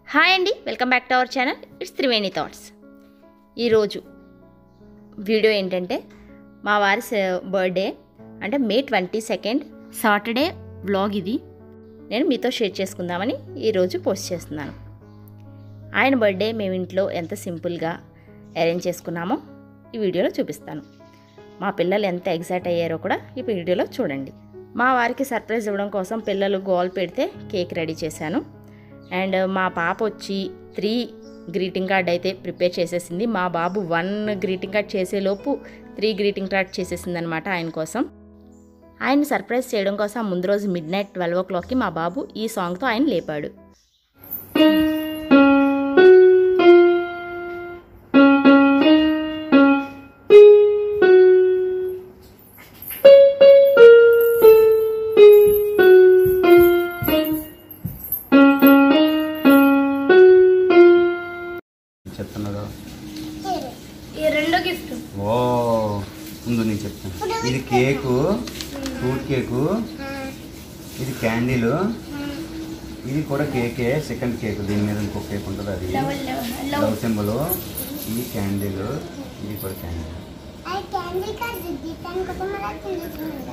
Hi అండి welcome back to our channel it's Triveni thoughts ఈరోజు video ఏంటంటే మా వారి బర్త్డే అంటే May twenty second Saturday vlog ఇది నేను మీతో షేర్ చేసుకుందామని ఈరోజు పోస్ట్ చేస్తున్నాను ఆయన బర్త్డే మేము ఇంట్లో ఎంత సింపుల్గా అరేంజ్ చేసుకున్నామో ఈ వీడియోలో చూపిస్తాను మా పిల్లలు ఎంత ఎగ్జైట్ అయ్యారో కూడా ఈ వీడియోలో చూడండి మా వారికి సర్ప్రైజ్ ఇవ్వడం కోసం పిల్లలు గోల్ పెడితే కేక్ రెడీ చేశాను అండ్ మా పాప వచ్చి త్రీ గ్రీటింగ్ కార్డ్ అయితే ప్రిపేర్ చేసేసింది మా బాబు వన్ గ్రీటింగ్ కార్డ్ చేసేలోపు త్రీ గ్రీటింగ్ కార్డ్ చేసేసింది అనమాట ఆయన కోసం ఆయన సర్ప్రైజ్ చేయడం కోసం ముందు రోజు మిడ్ నైట్ ట్వెల్వ్ ఓ క్లాక్కి మా బాబు ఈ సాంగ్తో ఆయన లేపాడు చెప్తున్నారు ఈ రెండో గిఫ్ట్ ఓ ముందు నేను చెప్తాను ఇది కేకు ఫ్రూట్ కేకు ఇది క్యాండీలు ఇది కూడా కేకే సెకండ్ కేక్ దీని మీద ఇంకో కేక్ ఉంటుంది అది level level love love symbol ఇది క్యాండిల్ ఇది కూడా క్యాండిల్ అది క్యాండీ కాదు దీపాన్ని కోసం అలా తిరుగుతుంది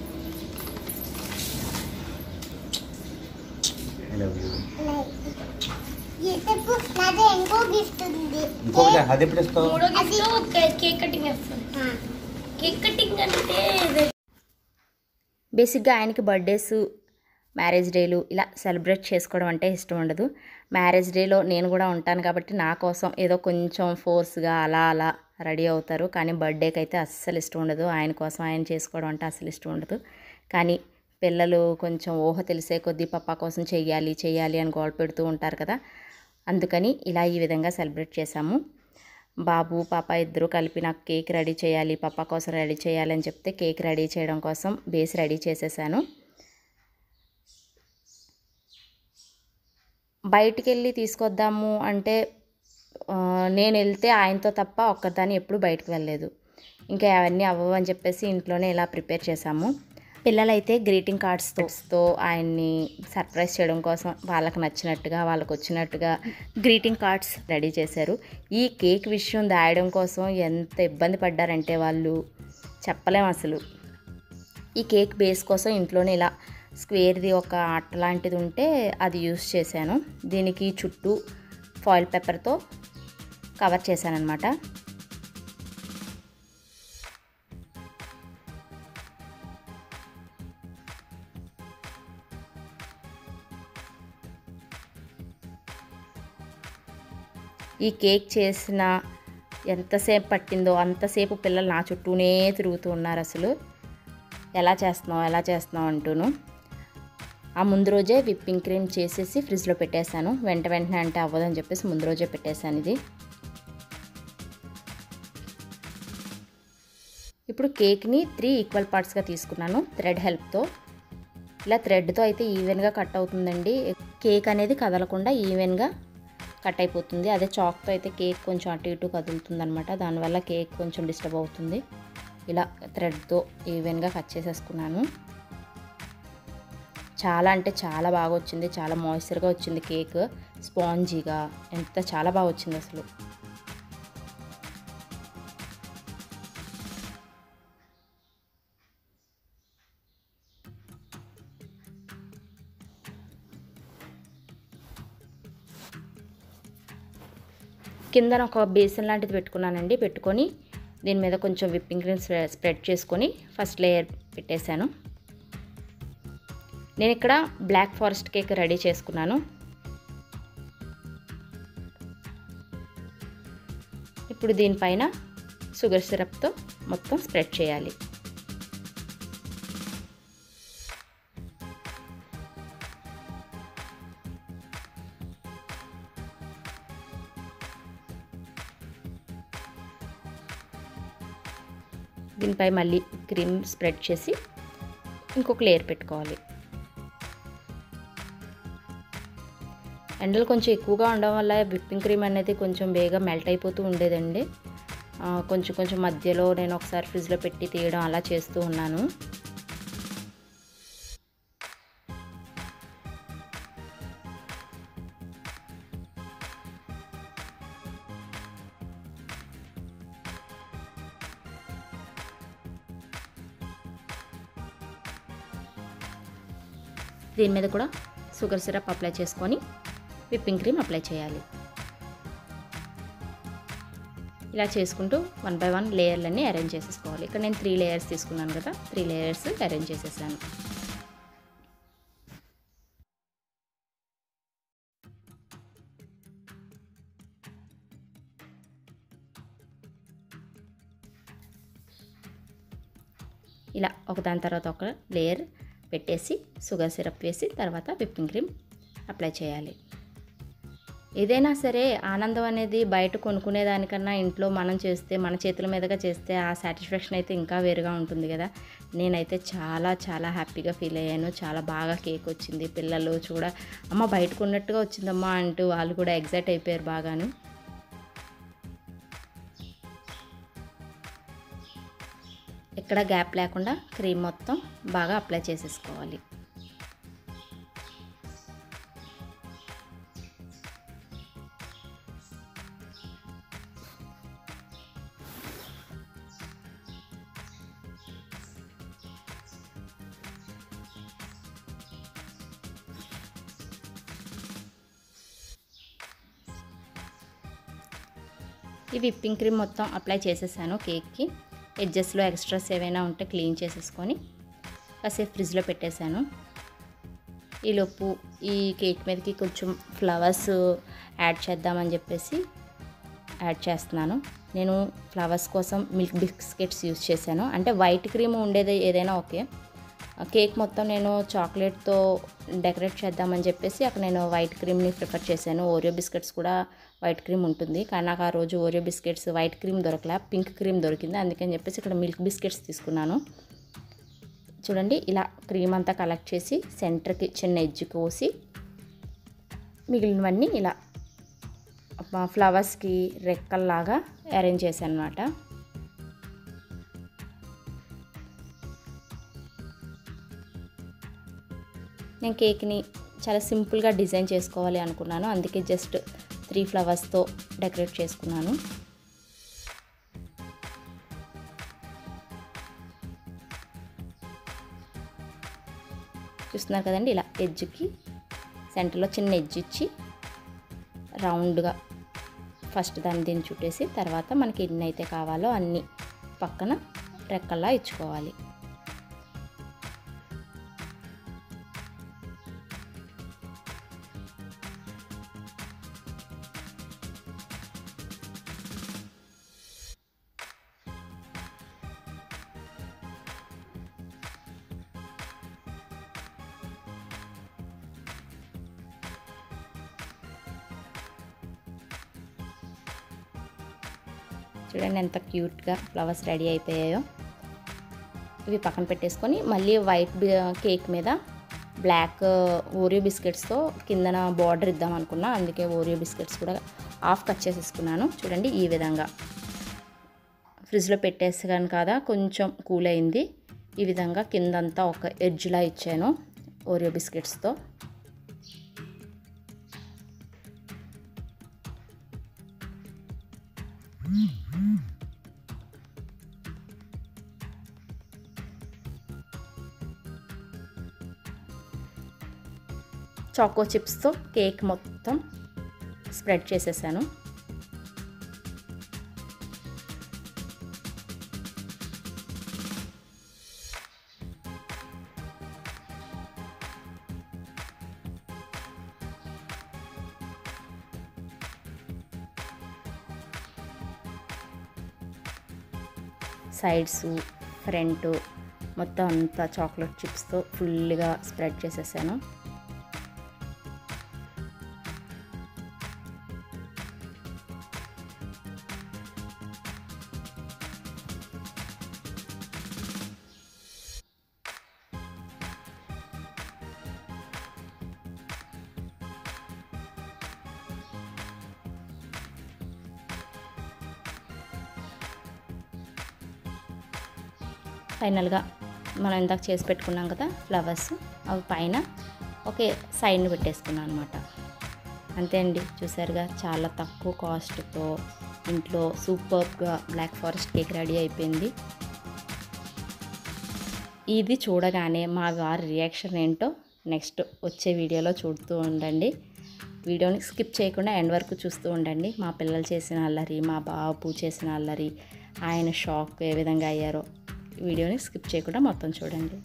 ఐ లవ్ యూ చెప్పు నాది ఇంకో గిఫ్ట్ ఉంది ఇంకొకటి అది ఎప్పుడు ఇస్తావు మూడో గిఫ్ట్ కేక్ కటింగ్ వేస్తుంది కేక్ కటింగ్ అంటే ఇది బేసిక్గా ఆయనకి బర్త్డేస్ మ్యారేజ్ డేలు ఇలా సెలబ్రేట్ చేసుకోవడం అంటే ఇష్టం ఉండదు మ్యారేజ్ డేలో నేను కూడా ఉంటాను కాబట్టి నా కోసం ఏదో కొంచెం ఫోర్స్గా అలా అలా రెడీ అవుతారు కానీ బర్త్డేకి అయితే అస్సలు ఇష్టం ఉండదు ఆయన కోసం ఆయన చేసుకోవడం అంటే అస్సలు ఇష్టం ఉండదు కానీ పిల్లలు కొంచెం ఊహ తెలిసే కొద్దీ పప్పా కోసం చెయ్యాలి చెయ్యాలి అని గోల్ పెడుతూ ఉంటారు కదా అందుకని ఇలా ఈ విధంగా సెలబ్రేట్ చేశాము బాబు పాప ఇద్దరు కలిపి నాకు కేక్ రెడీ చేయాలి పప్ప కోసం రెడీ చేయాలి అని చెప్తే కేక్ రెడీ చేయడం కోసం బేస్ రెడీ చేసేసాను బయటికి వెళ్ళి తీసుకొద్దాము అంటే ఆ, నేను వెళ్తే ఆయనతో తప్ప ఒక్కదాన్ని ఎప్పుడు బయటకు వెళ్ళలేదు ఇంకా అవన్నీ అవ్వవు అని చెప్పేసి ఇంట్లోనే ఇలా ప్రిపేర్ చేశాము పిల్లలైతే గ్రీటింగ్ కార్డ్స్తో ఆయన్ని సర్ప్రైజ్ చేయడం కోసం వాళ్ళకి నచ్చినట్టుగా వాళ్ళకి వచ్చినట్టుగా గ్రీటింగ్ కార్డ్స్ రెడీ చేశారు ఈ కేక్ విషయం దాయడం కోసం ఎంత ఇబ్బంది పడ్డారంటే వాళ్ళు చెప్పలేం అసలు ఈ కేక్ బేస్ కోసం ఇంట్లోనే ఇలా స్క్వేర్ది ఒక అట్ట లాంటిది ఉంటే అది యూస్ చేశాను దీనికి చుట్టూ ఫాయిల్ పేపర్తో కవర్ చేశానన్నమాట ఈ కేక్ చేసిన ఎంతసేపు పట్టిందో అంతసేపు పిల్లలు నా చుట్టూనే తిరుగుతూ ఉన్నారు అసలు ఎలా చేస్తున్నావు ఎలా చేస్తున్నావు అంటూను ఆ ముందు రోజే విప్పింగ్ క్రీమ్ చేసేసి ఫ్రిడ్జ్లో పెట్టేశాను వెంట వెంటనే అంటే అవ్వదని చెప్పేసి ముందు రోజే పెట్టేశాను ఇది ఇప్పుడు కేక్ని త్రీ ఈక్వల్ పార్ట్స్గా తీసుకున్నాను థ్రెడ్ హెల్ప్తో ఇలా థ్రెడ్తో అయితే ఈవెన్గా కట్ అవుతుందండి కేక్ అనేది కదలకుండా ఈవెన్గా కట్ అయిపోతుంది అదే చాక్తో అయితే కేక్ కొంచెం అటు ఇటు కదులుతుంది అనమాట దానివల్ల కేక్ కొంచెం డిస్టర్బ్ అవుతుంది ఇలా థ్రెడ్తో ఈవెన్గా కట్ చేసేసుకున్నాను చాలా అంటే చాలా బాగా వచ్చింది చాలా మాయిశ్చర్గా వచ్చింది కేక్ స్పాంజీగా ఎంత చాలా బాగా వచ్చింది అసలు కిందన ఒక బేసిన్ లాంటిది పెట్టుకున్నానండి పెట్టుకొని దీని మీద కొంచెం విప్పింగ్ క్రీమ్ స్ప్రెడ్ చేసుకొని ఫస్ట్ లేయర్ పెట్టేశాను నేను ఇక్కడ బ్లాక్ ఫారెస్ట్ కేక్ రెడీ చేసుకున్నాను ఇప్పుడు దీనిపైన షుగర్ సిరప్తో మొత్తం స్ప్రెడ్ చేయాలి దీనిపై మళ్ళీ క్రీమ్ స్ప్రెడ్ చేసి ఇంకొక లేయర్ పెట్టుకోవాలి ఎండలు కొంచెం ఎక్కువగా ఉండడం వల్ల విప్పింగ్ క్రీమ్ అనేది కొంచెం బేగా మెల్ట్ అయిపోతూ ఉండేదండి ఆ, కొంచెం కొంచెం మధ్యలో నేను ఒకసారి ఫ్రిడ్జ్లో పెట్టి తీయడం అలా చేస్తూ ఉన్నాను దీని మీద కూడా షుగర్ సిరప్ అప్లై చేసుకొని విప్పింగ్ క్రీమ్ అప్లై చేయాలి ఇలా చేసుకుంటూ వన్ బై వన్ లేయర్లన్నీ అరేంజ్ చేసేసుకోవాలి ఇక్కడ నేను త్రీ లేయర్స్ తీసుకున్నాను కదా త్రీ లేయర్స్ అరేంజ్ చేసేసాను ఇలా ఒకదాని తర్వాత ఒక లేయర్ పెట్టేసి షుగర్ సిరప్ వేసి తర్వాత విప్పింగ్ క్రీమ్ అప్లై చేయాలి ఏదైనా సరే ఆనందం అనేది బయట కొనుక్కునే దానికన్నా ఇంట్లో మనం చేస్తే మన చేతుల మీదుగా చేస్తే ఆ సాటిస్ఫాక్షన్ అయితే ఇంకా వేరుగా ఉంటుంది కదా నేనైతే చాలా చాలా హ్యాపీగా ఫీల్ అయ్యాను చాలా బాగా కేక్ వచ్చింది పిల్లలు చూడ అమ్మ బయట కొన్నట్టుగా వచ్చిందమ్మా అంటూ వాళ్ళు కూడా ఎగ్జైట్ అయిపోయారు బాగాను ఎక్కడ గ్యాప్ లేకుండా క్రీమ్ మొత్తం బాగా అప్లై చేసేసుకోవాలి ఈ విప్పింగ్ క్రీమ్ మొత్తం అప్లై చేసేసాను కేక్కి ఎడ్జెస్లో ఎక్స్ట్రాస్ ఏవైనా ఉంటే క్లీన్ చేసేసుకొని కాసేపు ఫ్రిడ్జ్లో పెట్టేశాను ఈలోపు ఈ కేక్ మీదకి కొంచెం ఫ్లవర్స్ యాడ్ చేద్దామని చెప్పేసి యాడ్ చేస్తున్నాను నేను ఫ్లవర్స్ కోసం మిల్క్ బిస్కెట్స్ యూస్ చేశాను అంటే వైట్ క్రీమ్ ఉండేది ఏదైనా ఓకే కేక్ మొత్తం నేను చాక్లెట్తో డెకరేట్ చేద్దామని చెప్పేసి అక్కడ నేను వైట్ క్రీమ్ని ప్రిఫర్ చేశాను ఓరియో బిస్కెట్స్ కూడా వైట్ క్రీమ్ ఉంటుంది కానీ నాకు ఆ రోజు ఓరియో బిస్కెట్స్ వైట్ క్రీమ్ దొరకలే పింక్ క్రీమ్ దొరికింది అందుకని చెప్పేసి ఇక్కడ మిల్క్ బిస్కెట్స్ తీసుకున్నాను చూడండి ఇలా క్రీమ్ అంతా కలెక్ట్ చేసి సెంటర్కి చిన్న ఎడ్జ్ కోసి మిగిలినవన్నీ ఇలా ఫ్లవర్స్కి రెక్కల్లాగా అరేంజ్ చేశాను అనమాట నేను కేక్ని చాలా సింపుల్గా డిజైన్ చేసుకోవాలి అనుకున్నాను అందుకే జస్ట్ త్రీ ఫ్లవర్స్తో డెకరేట్ చేసుకున్నాను చూస్తున్నారు కదండి ఇలా ఎడ్జ్కి సెంటర్లో చిన్న ఎడ్జ్ ఇచ్చి రౌండ్గా ఫస్ట్ దాన్ని దీన్ని చుట్టేసి తర్వాత మనకి ఎన్ని అయితే కావాలో అన్ని పక్కన రెక్కల్లా ఇచ్చుకోవాలి చూడండి ఎంత క్యూట్గా ఫ్లవర్స్ రెడీ అయిపోయాయో ఇవి పక్కన పెట్టేసుకొని మళ్ళీ వైట్ బి- కేక్ మీద బ్లాక్ ఓరియో బిస్కెట్స్తో కిందన బార్డర్ ఇద్దాం అనుకున్నా అందుకే ఓరియో బిస్కెట్స్ కూడా హాఫ్ కట్ చేసేసుకున్నాను చూడండి ఈ విధంగా ఫ్రిడ్జ్లో పెట్టేసాను కదా కొంచెం కూల్ అయింది ఈ విధంగా కిందంతా ఒక ఎడ్జ్లా ఇచ్చాను ఓరియో బిస్కెట్స్తో చాకో చిప్స్తో కేక్ మొత్తం స్ప్రెడ్ చేసేసాను సైడ్స్ ఫ్రంట్ మొత్తం అంతా చాక్లెట్ చిప్స్తో ఫుల్గా స్ప్రెడ్ చేసేసాను ఫైనల్గా మనం ఇందాక చేసి పెట్టుకున్నాం కదా ఫ్లవర్స్ అవి పైన ఒకే సైడ్ని పెట్టేసుకున్నాను అనమాట అంతే అండి చూసారుగా చాలా తక్కువ కాస్ట్తో ఇంట్లో సూపర్గా బ్లాక్ ఫారెస్ట్ కేక్ రెడీ అయిపోయింది ఇది చూడగానే మా వారి రియాక్షన్ ఏంటో నెక్స్ట్ వచ్చే వీడియోలో చూస్తూ ఉండండి వీడియోని స్కిప్ చేయకుండా ఎండ్ వరకు చూస్తూ ఉండండి మా పిల్లలు చేసిన అల్లరి మా బాబు చేసిన అల్లరి ఆయన షాక్ ఏ విధంగా అయ్యారో వీడియోని స్కిప్ చేయకుండా మొత్తం చూడండి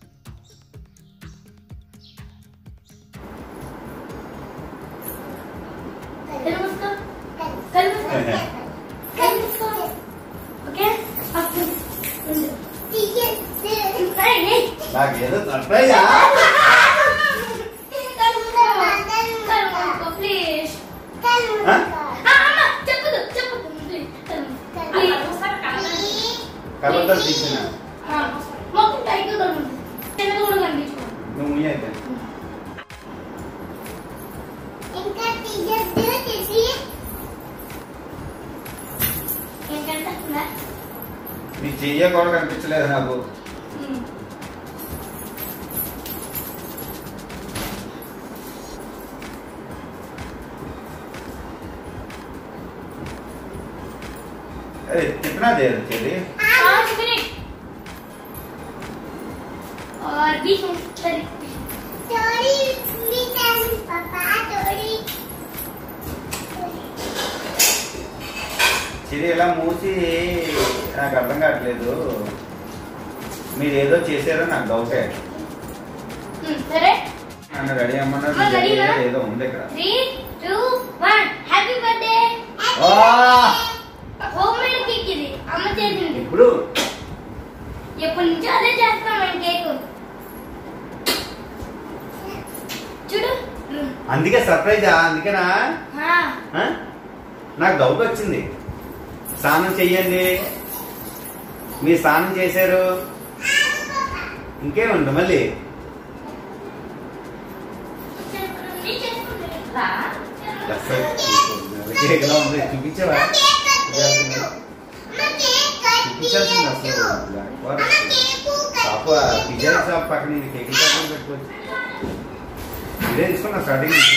కళ్ళు మూసుకో కళ్ళు మూసుకో కళ్ళు మూసుకో ఓకే అప్పుడు ఉండు. ఏయ్, ఏయ్. నాకు ఏదో సర్ప్రైజ్ కళ్ళు మూసుకో. కళ్ళు మూసుకో, ప్లీజ్. ఆ, అమ్మ, చెప్పదు చెప్పదు ప్లీజ్. కళ్ళు మూసుకో. ప్లీజ్. కబడ్డలు తీసిన ఆ, మొత్తం టైట్గా కళ్ళు మూసుకో. చిన్నగా కూడా కనిపించుకో. నువ్వు ముయ్య అయితే ఏంటంటే ఉందా? నీ చెయ్య కూడా కనిపించలేదు నాకు ఉమ్. अरे कितना देर चली पाँच मिनट और बीस मिनट करीब చిరి ఇలా మూసి నాకు అర్థం కావట్లేదు మీరు ఏదో చేశారో నాకు డౌటే ఉమ్, సరే నన్ను రెడీ అమ్మన్నారు ఆ, రెడీ నా? ఏదో ఉంది ఇక్కడ three two one happy birthday ఆ! హోమ్ మేడ్ కేక్ ఇది అమ్మ చేసింది ఇప్పుడు ఎప్పటి నుంచో అదే చేస్తాం మేము కేక్ చూడు ఉమ్. అందుకే సర్ప్రైజా అందుకేనా ఆ, ఆ? నాకు డౌట్ వచ్చింది స్నానం చెయ్యండి మీరు స్నానం చేశారు ఇంకేముంది మళ్ళీ నీ చేసుకుంటే రా. కేక్లా ఉంది చూపించావా చూపించాల్సింది అసలు black forest shop pizza shop పక్కన ఇది కేక్ షాప్ పెట్టుకోవచ్చు ఇదే తీసుకున్నా స్టార్టింగ్ నుంచి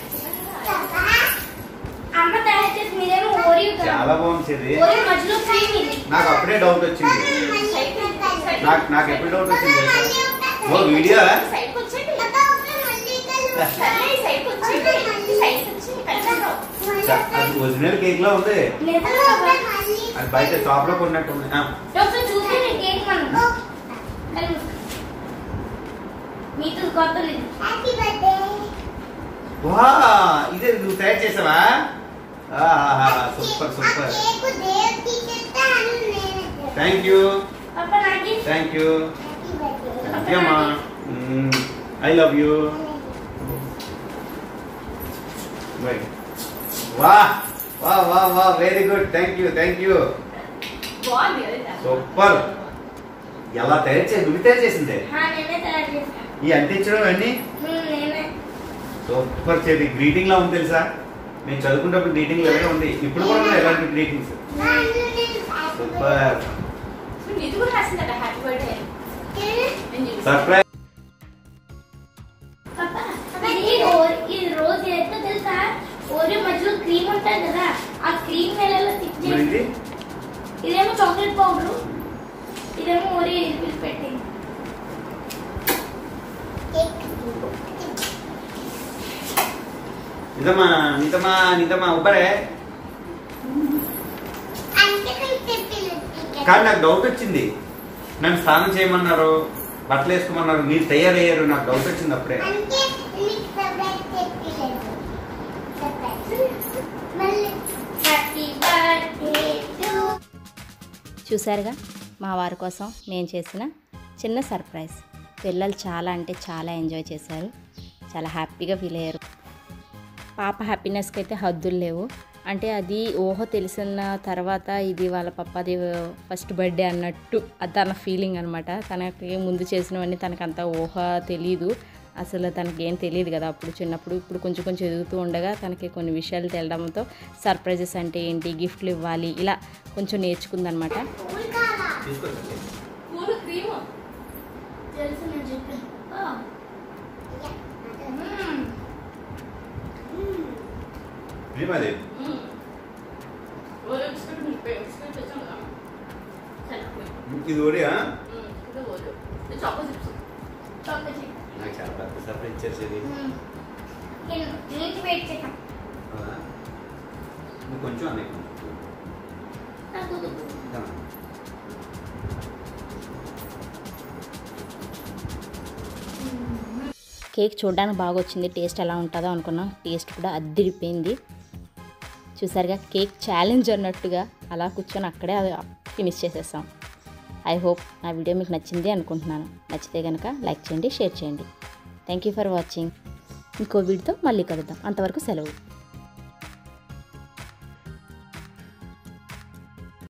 అమ్మ తయారు చేసి మీరేమో ఓరియో కదా. చాలా బాగుంది ఇది ఓరియో మధ్యలో క్రీమ్ ఇది నాకు అప్పుడే డౌట్ వచ్చింది నాకు నాకు ఎప్పుడు డౌట్ వచ్చింది తెలుసా? ఓ వీడియో అది ఒరిజినల్ కేక్ లో ఉంది నిజంగా అది బయట షాప్ లో కొన్నట్టు ఉంది ఆ, డాక్టర్ చూస్తే నేను కేక్ మనం కళ్ళు మూసుకో. మీతో కొత్త లేదు వా ఇదే నువ్వు తయారు చేసావా సూపర్ సూపర్ థ్యాంక్ యూ పాప నాకి థ్యాంక్ యూ అమ్మా ఐ లవ్ యూ వా వా వా వా very good thank you thank you super ఎలా తయారు చేసి నువ్వు తయారు చేసిందే హా, నేనే తయారు చేశాను ఈ అంటించడం అన్ని హ్మ్, నేనే సూపర్ చేది గ్రీటింగ్ లా ఉంది తెలుసా నేను చదువుకున్నప్పుడు గ్రీటింగ్ లాగే ఉంది ఇప్పుడు కూడా ఉన్నాయి ఎలాంటి గ్రీటింగ్స్ సూపర్ సర్ప్రైజ్ పాప ఇది ఓ- ఇది రోజు ఎంత తెలుసా ఓరియో మధ్యలో క్రీమ్ ఉంటుంది కదా ఆ క్రీమ్ నెలలో స్టిక్ చేసి ఏంటి ఇదేమో చాక్లెట్ పౌడర్ ఇదేమో ఓరియో ఇరిపి పెట్టింది నిజమా నిజమా నిజమా ఉబ్బరే కానీ నాకు డౌట్ వచ్చింది నన్ను స్నానం చేయమన్నారు బట్టలు వేసుకోమన్నారు మీరు తయారయ్యారు నాకు డౌట్ వచ్చింది అప్పుడే హ్యాపీ బర్త్డే టు చూసారుగా మా వారి కోసం నేను చేసిన చిన్న సర్ప్రైజ్ పిల్లలు చాలా అంటే చాలా ఎంజాయ్ చేశారు చాలా హ్యాపీగా ఫీల్ అయ్యారు పాప హ్యాపీనెస్కి అయితే హద్దులు లేవు అంటే అది ఊహ తెలిసిన తర్వాత ఇది వాళ్ళ పప్పది ఫస్ట్ బర్త్డే అన్నట్టు అది తన ఫీలింగ్ అనమాట తనకి ముందు చేసినవన్నీ తనకు అంత ఊహ తెలీదు అసలు తనకి ఏం తెలియదు కదా అప్పుడు చిన్నప్పుడు ఇప్పుడు కొంచెం కొంచెం ఎదుగుతూ ఉండగా తనకి కొన్ని విషయాలు తెలడంతో సర్ప్రైజెస్ అంటే ఏంటి గిఫ్ట్లు ఇవ్వాలి ఇలా కొంచెం నేర్చుకుందనమాట తెలుసు నేను చెప్పాను ఆ. మ్మ్. ఏమది ఇది ఒడియా చాక్లెట్ చిప్. నాకు చాలా పెద్ద సర్ప్రైజ్ ఇచ్చేసేది నేను నీటి వెయిట్ చేద్దాం అవునా? నువ్వు కొంచెం అన్నీ కొంచెం నాకు వద్దు. Come on. కేక్ చూడడానికి బాగా వచ్చింది టేస్ట్ ఎలా ఉంటుందో అనుకున్నాం టేస్ట్ కూడా అద్దిరిపోయింది చూసారుగా కేక్ ఛాలెంజ్ అన్నట్టుగా అలా కూర్చొని అక్కడే అది ఫినిష్ చేసేసాం ఐ హోప్ నా వీడియో మీకు నచ్చింది అనుకుంటున్నాను నచ్చితే కనుక లైక్ చేయండి షేర్ చేయండి థ్యాంక్ యూ ఫర్ వాచింగ్ ఇంకో వీడియోతో మళ్ళీ కలుద్దాం అంతవరకు సెలవు